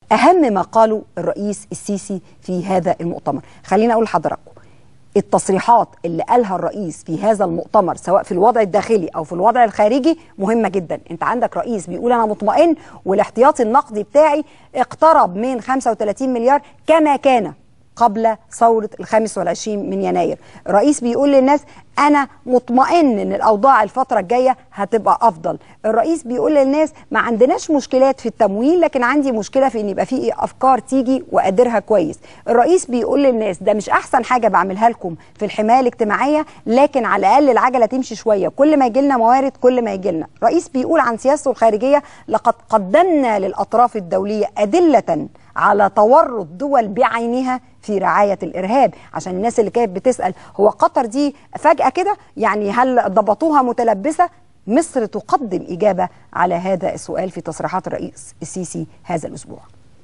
اهم ما قاله الرئيس السيسي في هذا المؤتمر خليني اقول لحضراتكم التصريحات اللي قالها الرئيس في هذا المؤتمر سواء في الوضع الداخلي او في الوضع الخارجي مهمه جدا انت عندك رئيس بيقول انا مطمئن والاحتياطي النقدي بتاعي اقترب من 35 مليار كما كان قبل ثورة الخامس والعشرين من يناير الرئيس بيقول للناس أنا مطمئن أن الأوضاع الفترة الجاية هتبقى أفضل الرئيس بيقول للناس ما عندناش مشكلات في التمويل لكن عندي مشكلة في أن يبقى في أفكار تيجي وأديرها كويس الرئيس بيقول للناس ده مش أحسن حاجة بعملها لكم في الحماية الاجتماعية لكن على الأقل العجلة تمشي شوية كل ما يجي لنا موارد كل ما يجي لنا الرئيس بيقول عن سياسته الخارجية لقد قدمنا للأطراف الدولية أدلة على تورط دول بعينها في رعاية الإرهاب عشان الناس اللي كانت بتسأل هو قطر دي فجأة كده يعني هل ضبطوها متلبسة مصر تقدم إجابة على هذا السؤال في تصريحات الرئيس السيسي هذا الأسبوع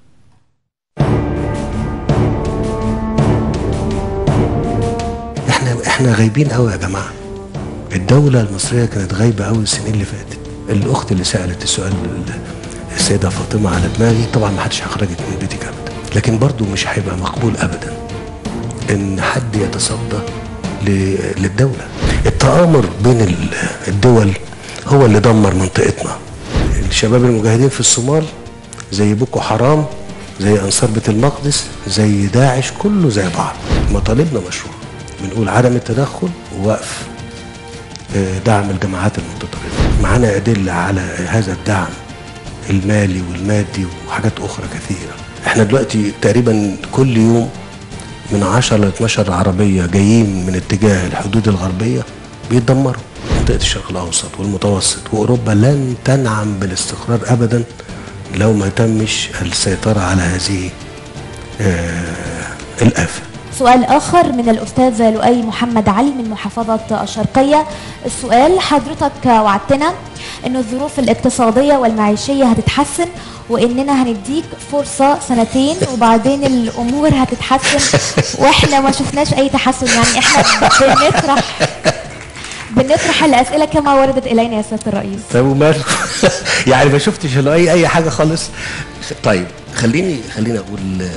احنا احنا غايبين قوي يا جماعه الدوله المصريه كانت غايبه قوي السنين اللي فاتت الاخت اللي سالت السؤال السيده فاطمه على دماغي طبعا ما حدش هيخرجك من بيتك ابدا لكن برضو مش هيبقى مقبول ابدا ان حد يتصدى للدوله التآمر بين الدول هو اللي دمر منطقتنا الشباب المجاهدين في الصومال زي بوكو حرام زي انصار بيت المقدس زي داعش كله زي بعض مطالبنا مشروع بنقول عدم التدخل ووقف دعم الجماعات المتطرفه معانا ادله على هذا الدعم المالي والمادي وحاجات اخرى كثيره احنا دلوقتي تقريبا كل يوم من 10 ل 12 عربيه جايين من اتجاه الحدود الغربيه بيتدمروا منطقه الشرق الاوسط والمتوسط واوروبا لن تنعم بالاستقرار ابدا لو ما تمش السيطره على هذه آه الافه سؤال آخر من الأستاذ لؤي محمد علي من محافظة الشرقية السؤال حضرتك وعدتنا أن الظروف الاقتصادية والمعيشية هتتحسن وإننا هنديك فرصة سنتين وبعدين الأمور هتتحسن وإحنا ما شفناش أي تحسن يعني إحنا بنطرح بنطرح الأسئلة كما وردت إلينا يا سيادة الرئيس طب وماله يعني ما شفتش لؤي أي حاجة خالص طيب خليني خليني أقول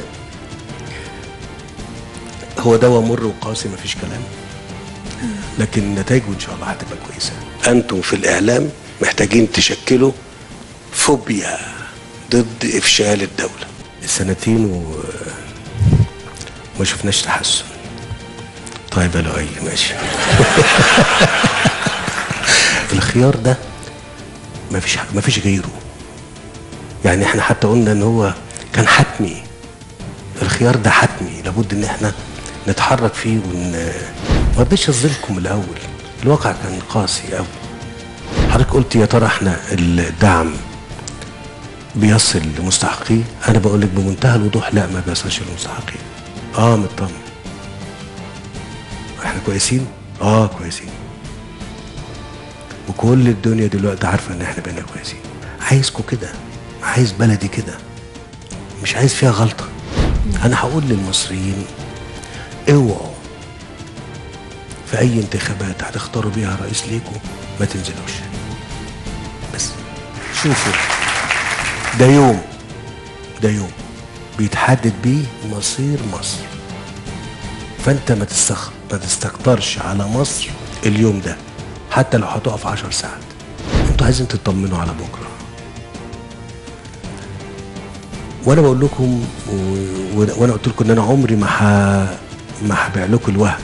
هو دواء مر وقاسي مفيش كلام لكن نتائجه ان شاء الله هتبقى كويسه انتم في الاعلام محتاجين تشكلوا فوبيا ضد افشال الدوله السنتين و ما شفناش تحسن طيب يا لؤي ماشي الخيار ده مفيش مفيش غيره يعني احنا حتى قلنا ان هو كان حتمي الخيار ده حتمي لابد ان احنا نتحرك فيه ون ما رضيتش اظلمكم الاول الواقع كان قاسي قوي حضرتك قلت يا ترى احنا الدعم بيصل لمستحقيه انا بقول لك بمنتهى الوضوح لا ما بيصلش لمستحقيه اه مطمن احنا كويسين اه كويسين وكل الدنيا دلوقتي عارفه ان احنا بقينا كويسين عايزكم كده عايز بلدي كده مش عايز فيها غلطه انا هقول للمصريين اوعوا في اي انتخابات هتختاروا بيها رئيس ليكم ما تنزلوش بس شوفوا ده يوم ده يوم بيتحدد بيه مصير مصر فانت ما تستخ... ما تستكترش على مصر اليوم ده حتى لو هتقف عشر ساعات انتوا عايزين تطمنوا على بكره وانا بقول لكم و... وانا قلت لكم ان انا عمري ما ح... ما هبيع لكم الوهم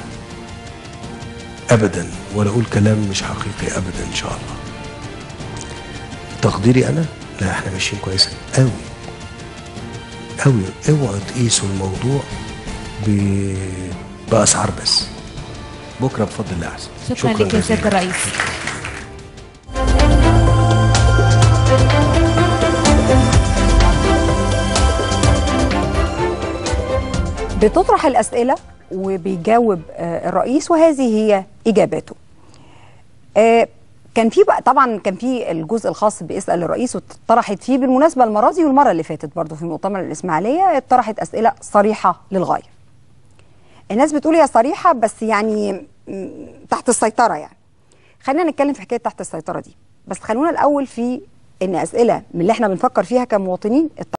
ابدا ولا اقول كلام مش حقيقي ابدا ان شاء الله تقديري انا لا احنا ماشيين كويس قوي قوي اوعوا تقيسوا الموضوع ب... باسعار بس بكره بفضل الله احسن شكرا, شكرا لك يا سياده الرئيس بتطرح الأسئلة وبيجاوب الرئيس وهذه هي إجاباته كان في بقى طبعا كان في الجزء الخاص باسال الرئيس وطرحت فيه بالمناسبه المره دي والمره اللي فاتت برضه في مؤتمر الاسماعيليه اتطرحت اسئله صريحه للغايه. الناس بتقول هي صريحه بس يعني تحت السيطره يعني. خلينا نتكلم في حكايه تحت السيطره دي بس خلونا الاول في ان اسئله من اللي احنا بنفكر فيها كمواطنين